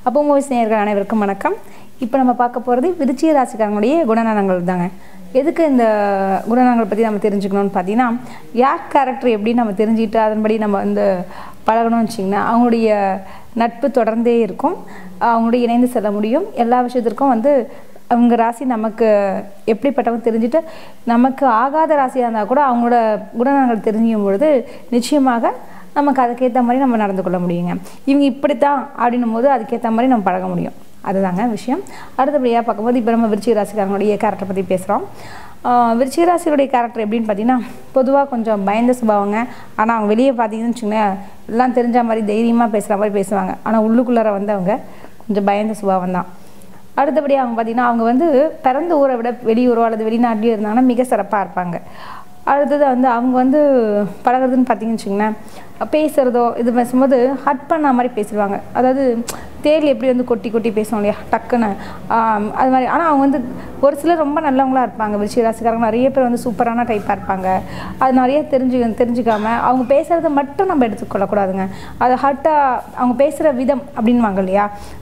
அப்போ மூவிஸ் நேயர்கள் அனைவருக்கும் வணக்கம் இப்போ நம்ம பார்க்க போகிறது விருச்சிக ராசிக்காரங்களுடைய குணநலங்கள் தாங்க எதுக்கு இந்த குணநலங்களை பற்றி நம்ம தெரிஞ்சுக்கணும்னு பார்த்தீங்கன்னா யார் கேரக்டர் எப்படி நம்ம தெரிஞ்சுக்கிட்டு அதன்படி நம்ம வந்து பழகணும்னு வச்சிங்கன்னா அவங்களுடைய நட்பு தொடர்ந்தே இருக்கும் அவங்களுடைய இணைந்து செல்ல முடியும் எல்லா விஷயத்திற்கும் வந்து அவங்க ராசி நமக்கு எப்படிப்பட்டவங்க தெரிஞ்சுட்டு நமக்கு ஆகாத ராசியாக இருந்தால் கூட அவங்களோட குணநலங்கள் தெரிஞ்சுக்கும் பொழுது நிச்சயமாக நமக்கு அதுக்கேற்ற மாதிரி நம்ம நடந்து கொள்ள முடியுங்க இவங்க இப்படித்தான் அப்படின்னும் போது அதுக்கேற்ற மாதிரி நம்ம பழக முடியும் அதுதாங்க விஷயம் அடுத்தபடியாக பார்க்கும்போது இப்போ நம்ம விருச்சிக ராசிக்காரங்களுடைய கேரக்டர் பற்றி பேசுகிறோம் விருச்சிக ராசியுடைய கேரக்டர் எப்படின்னு பார்த்தீங்கன்னா பொதுவாக கொஞ்சம் பயந்த சுபாவங்க ஆனால் அவங்க வெளியே பார்த்தீங்கன்னு வச்சுக்கோங்களேன் எல்லாம் தெரிஞ்ச மாதிரி தைரியமாக பேசுகிற மாதிரி பேசுவாங்க ஆனால் உள்ளுக்குள்ளார வந்து அவங்க கொஞ்சம் பயந்த சுபாவம் தான் அடுத்தபடி அவங்க பார்த்தீங்கன்னா அவங்க வந்து பிறந்த ஊரை விட வெளியூரோ அல்லது வெளிநாட்டிலையோ இருந்தாங்கன்னா மிக சிறப்பாக இருப்பாங்க அடுத்தது வந்து அவங்க வந்து பழகுறதுன்னு பார்த்தீங்கன்னு வச்சுங்களேன் பேசுகிறதோ இது பேசும்போது ஹட் பண்ண மாதிரி பேசிடுவாங்க அதாவது தேல் எப்படி வந்து கொட்டி கொட்டி பேசுவோம் இல்லையா டக்குன்னு ஆம், அது மாதிரி ஆனால் அவங்க வந்து ஒரு சிலர் ரொம்ப நல்லவங்களா இருப்பாங்க விருச்சிக ராசிக்காரங்க நிறைய பேர் வந்து சூப்பரான டைப்பாக இருப்பாங்க அது நிறைய தெரிஞ்சு தெரிஞ்சுக்காம அவங்க பேசுகிறத மட்டும் நம்ம எடுத்துக்கொள்ளக்கூடாதுங்க அது ஹர்ட்டாக அவங்க பேசுகிற விதம் அப்படின்வாங்க இல்லையா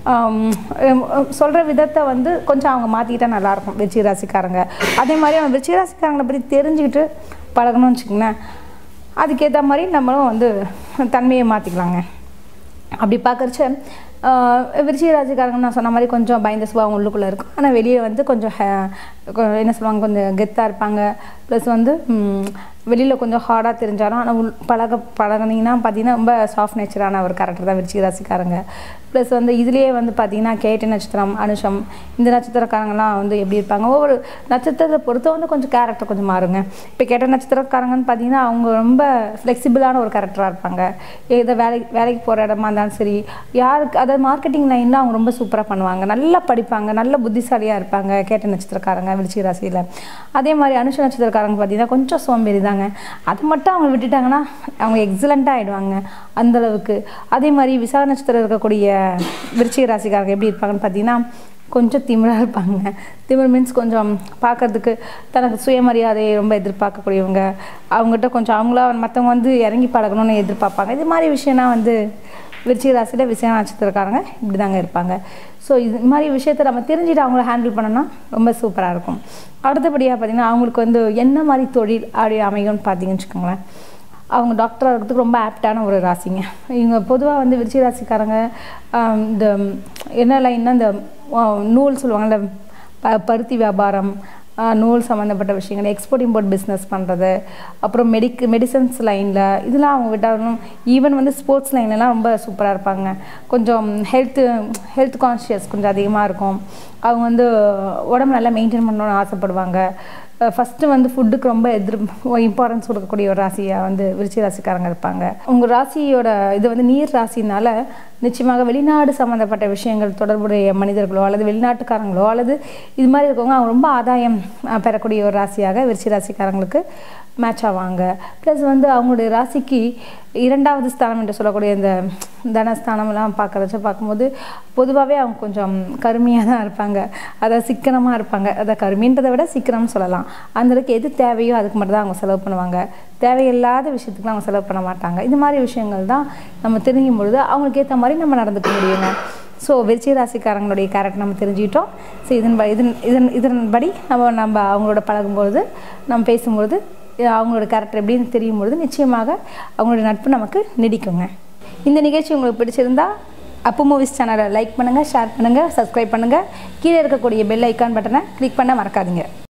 சொல்கிற விதத்தை வந்து கொஞ்சம் அவங்க மாற்றிக்கிட்டா நல்லாயிருக்கும் விருச்சிக ராசிக்காரங்க அதே மாதிரி அவங்க விருச்சிக ராசிக்காரங்களை பற்றி தெரிஞ்சுக்கிட்டு பழகணும்னு வச்சுக்கோங்களேன் அதுக்கேற்ற மாதிரி நம்மளும் வந்து தன்மையை மாற்றிக்கலாங்க அப்படி பார்க்குறச்ச விருச்சிக ராசிக்காரங்க நான் சொன்ன மாதிரி கொஞ்சம் பயந்த சுபாவம் உள்ளுக்குள்ளே இருக்கும் ஆனால் வெளியே வந்து கொஞ்சம் ஹே- கொ- என்ன சொல்லுவாங்க கொஞ்சம் கெத்தாக இருப்பாங்க ப்ளஸ் வந்து வெளியில் கொஞ்சம் ஹார்டாக தெரிஞ்சாலும் ஆனால் உள் பழக பழகுனீங்கன்னா பார்த்தீங்கன்னா ரொம்ப சாஃப்ட் நேச்சரான ஒரு கேரக்டர் தான் விருச்சிக ராசிக்காரங்க ப்ளஸ் வந்து இதுலேயே வந்து பார்த்தீங்கன்னா கேட்ட நட்சத்திரம் அனுஷம் இந்த நட்சத்திரக்காரங்கலாம் வந்து எப்படி இருப்பாங்க ஒவ்வொரு நட்சத்திரத்தை பொறுத்த வந்து கொஞ்சம் கேரக்டர் கொஞ்சம் மாறுங்க இப்போ கேட்ட நட்சத்திரக்காரங்கன்னு பார்த்தீங்கன்னா அவங்க ரொம்ப ஃப்ளெக்சிபிளான ஒரு கேரக்டராக இருப்பாங்க ஏதோ வேலைக்கு வேலைக்கு போகிற இடமா இருந்தாலும் சரி யாருக்கு அதாவது மார்க்கெட்டிங் லைனில் அவங்க ரொம்ப சூப்பராக பண்ணுவாங்க நல்லா படிப்பாங்க நல்ல புத்திசாலியாக இருப்பாங்க கேட்ட நட்சத்திரக்காரங்க விருச்சிக ராசியில் அதே மாதிரி அனுஷ நட்சத்திரக்காரங்க பார்த்தீங்கன்னா கொஞ்சம் சோம்பேறி தாங்க அது மட்டும் அவங்க விட்டுட்டாங்கன்னா அவங்க எக்ஸலண்ட்டாக ஆகிடுவாங்க அந்தளவுக்கு அதே மாதிரி விசாக நட்சத்திரம் இருக்கக்கூடிய விருச்சிக ராசிக்காரங்க எப்படி இருப்பாங்கன்னு பார்த்தீங்கன்னா கொஞ்சம் திமிராக இருப்பாங்க திமிர் மீன்ஸ் கொஞ்சம் பார்க்கறதுக்கு தனக்கு சுயமரியாதையை ரொம்ப எதிர்பார்க்கக்கூடியவங்க அவங்ககிட்ட கொஞ்சம் அவங்களா மற்றவங்க வந்து இறங்கி பழகணும்னு எதிர்பார்ப்பாங்க இது மாதிரி விஷயம்லாம் வந்து விருச்சிக ராசியில் விசய நட்சத்திரக்காரங்க இப்படி தாங்க இருப்பாங்க ஸோ இது மாதிரி விஷயத்தை நம்ம தெரிஞ்சுட்டு அவங்கள ஹேண்டில் பண்ணோம்னா ரொம்ப சூப்பராக இருக்கும் அடுத்தபடியாக பார்த்திங்கன்னா அவங்களுக்கு வந்து என்ன மாதிரி தொழில் அப்படி அமையும்னு பார்த்தீங்கன்னு வச்சுக்கோங்களேன் அவங்க டாக்டர் ஆகிறதுக்கு ரொம்ப ஆப்டான ஒரு ராசிங்க இவங்க பொதுவாக வந்து விருச்சிக ராசிக்காரங்க ஆம், இந்த என்ன லைன்னா இந்த ஆ, நூல் சொல்லுவாங்கல்ல ப பருத்தி வியாபாரம் ஆ, நூல் சம்மந்தப்பட்ட விஷயங்கள் எக்ஸ்போர்ட் இம்போர்ட் பிஸ்னஸ் பண்ணுறது அப்புறம் மெடிக் மெடிசன்ஸ் லைனில் இதெல்லாம் அவங்க விட்டாலும் ஈவன் வந்து ஸ்போர்ட்ஸ் லைன்லலாம் ரொம்ப சூப்பராக இருப்பாங்க கொஞ்சம் ஹெல்த்து ஹெல்த் கான்ஷியஸ் கொஞ்சம் அதிகமாக இருக்கும் அவங்க வந்து உடம்பு நல்லா மெயின்டைன் பண்ணணும்னு ஆசைப்படுவாங்க ஃபஸ்ட்டு வந்து ஃபுட்டுக்கு ரொம்ப எதிர் இம்பார்ட்டன்ஸ் கொடுக்கக்கூடிய ஒரு ராசியாக வந்து விருச்சிக ராசிக்காரங்க இருப்பாங்க உங்கள் ராசியோட இது வந்து நீர் ராசினால நிச்சயமாக வெளிநாடு சம்மந்தப்பட்ட விஷயங்கள் தொடர்புடைய மனிதர்களோ அல்லது வெளிநாட்டுக்காரங்களோ அல்லது இது மாதிரி இருக்கவங்க அவங்க ரொம்ப ஆதாயம் அஹ், பெறக்கூடிய ஒரு ராசியாக விருச்சிக ராசிக்காரங்களுக்கு மேட்ச் ஆவாங்க ப்ளஸ் வந்து அவங்களுடைய ராசிக்கு இரண்டாவது ஸ்தானம் என்று சொல்லக்கூடிய இந்த தனஸ்தானம்லாம் பார்க்குறச்ச பார்க்கும்போது பொதுவாகவே அவங்க கொஞ்சம் கருமையாக தான் இருப்பாங்க அதாவது சிக்கனமாக இருப்பாங்க அதாவது கருமின்றதை விட சிக்கனம்னு சொல்லலாம் அந்த அளவுக்கு எது தேவையோ அதுக்கு மட்டும் தான் அவங்க செலவு பண்ணுவாங்க தேவையில்லாத விஷயத்துக்குலாம் அவங்க செலவு பண்ண மாட்டாங்க இந்த மாதிரி விஷயங்கள் தான் நம்ம தெரியும் பொழுது அவங்களுக்கு ஏற்ற மாதிரி நம்ம நடந்துக்க முடியுங்க ஸோ விருச்சிக ராசிக்காரங்களுடைய கேரக்டர் நம்ம தெரிஞ்சுக்கிட்டோம் ஸோ இதன் ப- இதன் இதன் இதன்படி நம்ம நம்ம அவங்களோட பழகும்பொழுது நம்ம பேசும்பொழுது அஹ் அவங்களோட கேரக்டர் எப்படின்னு தெரியும் பொழுது நிச்சயமாக அவங்களோட நட்பு நமக்கு நீடிக்குங்க இந்த நிகழ்ச்சி உங்களுக்கு பிடிச்சிருந்தா அப்பு மூவிஸ் சேனலை லைக் பண்ணுங்கள் ஷேர் பண்ணுங்கள் சப்ஸ்கிரைப் பண்ணுங்கள் கீழே இருக்கக்கூடிய பெல் ஐக்கான் பட்டனை கிளிக் பண்ண மறக்காதீங்க